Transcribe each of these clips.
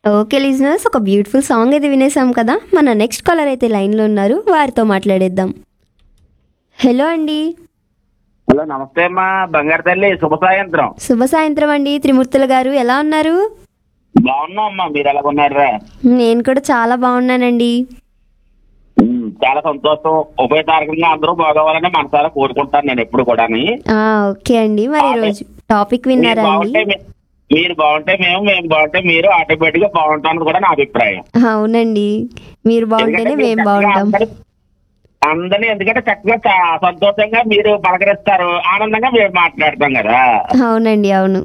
okay listeners ఒక beautiful song అయితే వినేసాం కదా మన నెక్స్ట్ కాలర్ అయితే లైన్లో ఉన్నారు వారితో మాట్లాడేద్దాం హలో అండి హలో నమస్తే అమ్మా బంగారు తల్లి శుభ సాయంత్రం శుభ సాయంత్రం అండి త్రిమూర్తుల గారు ఎలా ఉన్నారు బాగున్నాం అమ్మా మీరు ఎలా ఉన్నారా నేను కూడా చాలా బాగున్నానండి ఉమ్, చాలా సంతోషం ఉభయ తారకంగా అందరూ బాగోవాలని మనసారా కోరుకుంటాను నేను ఎప్పుడు కూడా ఆ, ఓకే అండి మరి ఈరోజు టాపిక్ మీరు విన్నారా బాగుంటే అండి మే- మీరు బాగుంటే మేము మేము బాగుంటే మీరు ఆటోమేటిక్ గా బాగుంటామని కూడా నా అభిప్రాయం అవునండి మీరు బాగుంటేనే ఎందుకంటే మేము మీరు బాగుంటాం చక్కగా అందరూ- అందరినీ ఎందుకంటే చక్కగా చా- సంతోషంగా మీరు పలకరిస్తారు ఆనందంగా మేము మాట్లాడతాం కదా అవునండి అవును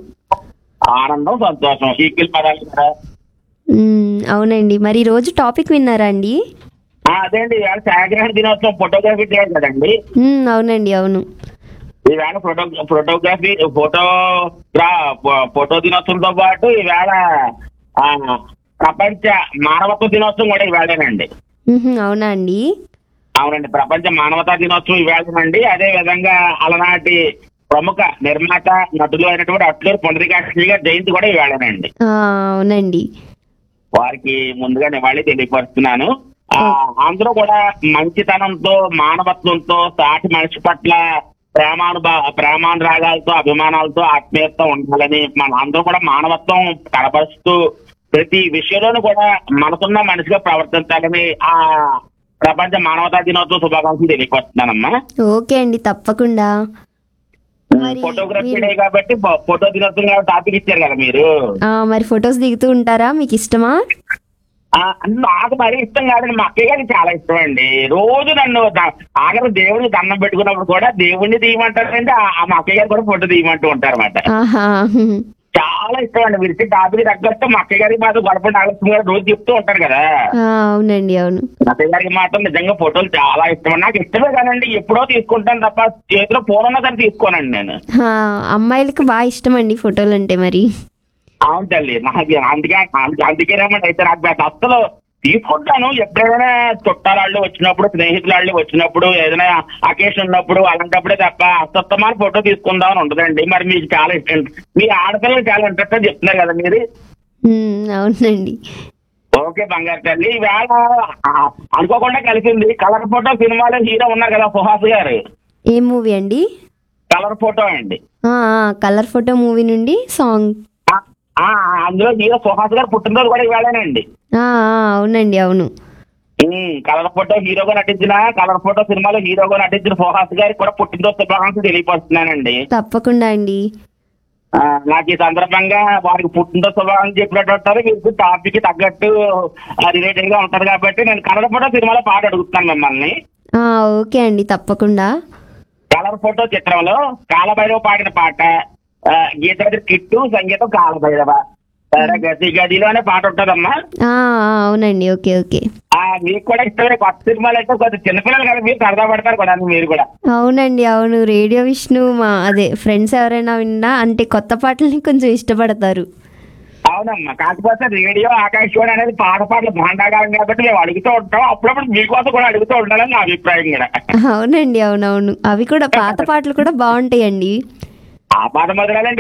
ఆనందం సంతోషం ఈక్వల్ పదాలు కదా మ్మ్, అవునండి మరి ఈ రోజు టాపిక్ విన్నారా అండి ఆ, అదే అండి ఇవాళ ఛాయాగ్రహణ దినోత్సవం ఫోటోగ్రఫీ డే కదండి మ్మ్, అవునండి అవును ఈవేళ ఫోటో ఫోటోగ్రఫీ ఫోటో గ్రా- ఫో- ఫోటో దినోత్సవంతో పాటు ఈవేళ ఆ, ప్రపంచ మానవత్వ దినోత్సవం కూడా ఈవేళేనండి మ్హూ, అవునా అండి అవునండి ప్రపంచ మానవతా దినోత్సవం ఈవేళనండి అదే విధంగా అలనాటి ప్రముఖ నిర్మాత నటులు అయినటువంటి అట్లూరు పునరికాక్షి గారి జయంతి కూడా ఈవేళనండి ఆ, అవునండి వారికి ముందుగా నివాళి తెలియపరుస్తున్నాను ఆ, అందరూ కూడా మంచితనంతో మానవత్వంతో సాటి మనిషి పట్ల ప్రేమానుభా ప్రేమానురాగాలతో అభిమానాలతో ఆత్మీయత ఉండాలని మన అందరూ కూడా మానవత్వం కనపరుస్తూ ప్రతి విషయంలోనూ కూడా మనసున్న మనిషిగా ప్రవర్తించాలని ఆ ప్రపంచ మానవతా దినోత్సవ శుభాకాంక్షలు తెలియపరుస్తున్నానమ్మా ఓకే అండి తప్పకుండా మరి ఫోటోగ్రఫీ మీరు- డే కాబట్టి ఫో- ఫోటో దినోత్సవం కాబట్టి టాపిక్ ఇచ్చారు కదా మీరు ఆ, మరి ఫొటోస్ దిగుతూ ఉంటారా మీకు ఇష్టమా ఆ, నాకు మరీ ఇష్టం కాదండి మా అక్కయ్య గారికి చాలా ఇష్టం అండి రోజు నన్ను ద- ఆఖరి దేవుడికి దండం పెట్టుకున్నప్పుడు కూడా దేవుడిని తీయమంటారంటే ఆ ఆ మా అక్కయ్య గారు కూడా ఫోటో తీయమంటూ ఉంటారు అనమాట ఆహా చాలా ఇష్టం అండి మీరు టాపిక్ తగ్గట్టు మా అక్కయ్య గారికి మాత్రం గొడవ నాగలక్ష్మి గారు రోజు చెప్తూ ఉంటారు కదా ఆ, అవునండి అవును మా అక్కయ్య గారికి మాత్రం నిజంగా ఫోటోలు చాలా ఇష్టం నాకు ఇష్టమే కాదండి ఎప్పుడో తీసుకుంటాను తప్ప చేతిలో ఫోన్ ఉన్నా కానీ తీసుకోనండి నేను ఆ, అమ్మాయిలకి బాగా ఇష్టం అండి ఫోటోలు అంటే మరి అవును తల్లి నాకు అందుకే అందుకే- అందుకేనేమంటే అయితే నాకు పెద్ద అసలు తీసుకుంటాను ఎప్పుడైనా చుట్టాలు వచ్చినప్పుడు స్నేహితులు వాళ్ళు వచ్చినప్పుడు ఏదైనా అకేషన్ ఉన్నప్పుడు అలాంటప్పుడే తప్ప అసత్తమాన ఫోటో తీసుకుందాం అని ఉండదండి మరి మీకు చాలా ఇష్టం మీ ఆడపిల్లలు చాలా ఇంట్రెస్ట్ అని చెప్తున్నారు కదా మీరు మ్మ్, అవునండి ఓకే బంగారు తల్లి ఈవేళ ఆ, అనుకోకుండా కలిసింది కలర్ ఫోటో సినిమాలో హీరో ఉన్నారు కదా సుహాస్ గారు ఏ మూవీ అండి కలర్ ఫోటో అండి ఆ, ఆ, కలర్ ఫోటో మూవీ నుండి సాంగ్ ఆ, ఆ, అందులో హీరో సుహాస్ గారు పుట్టినరోజు కూడా ఇవాళనండి ఆ, ఆ, అవునండి అవును ఉమ్, కలర్ ఫోటో హీరోగా నటించిన కలర్ ఫోటో సినిమాలో హీరోగా నటించిన సుహాస్ గారికి కూడా పుట్టినరోజు శుభాకాంక్షలు తెలియపరుస్తున్నానండి తప్పకుండా అండి ఆ, నాకు ఈ సందర్భంగా వారికి పుట్టినరోజు శుభాకాంక్షలు చెప్పినట్టు ఉంటారు మీకు టాపిక్ తగ్గట్టు రిలేటెడ్ గా ఉంటది కాబట్టి నేను కలర్ ఫోటో సినిమాలో పాట అడుగుతున్నాను మిమ్మల్ని ఆ, ఓకే అండి తప్పకుండా కలర్ ఫోటో చిత్రంలో కాలభైరవ పాడిన పాట ఆ, గీతాది కిట్టు సంగీతం కాలభైరవ గది గదిలో అనే పాట ఉంటదమ్మా ఆ, ఆ, అవునండి ఓకే ఓకే ఆ, మీకు కూడా ఇష్టమే కొత్త సినిమాలు అయితే కొద్ది చిన్నపిల్లలు కదా మీరు సరదా పడతారు కూడా మీరు కూడా అవునండి అవును రేడియో విష్ణు మా అదే ఫ్రెండ్స్ ఎవరైనా విన్నా అంటే కొత్త పాటల్ని కొంచెం ఇష్టపడతారు అవునమ్మా కాకపోతే రేడియో ఆకాశవాణి అనేది పాట పాటలు భాండాగారం కాబట్టి మేము అడుగుతూ ఉంటాం అప్పుడప్పుడు మీకోసం కూడా అడుగుతూ ఉండాలని నా అభిప్రాయం కూడా అవునండి అవునవును అవి కూడా పాత పాటలు కూడా బాగుంటాయండి ఆ పాట మొదలండి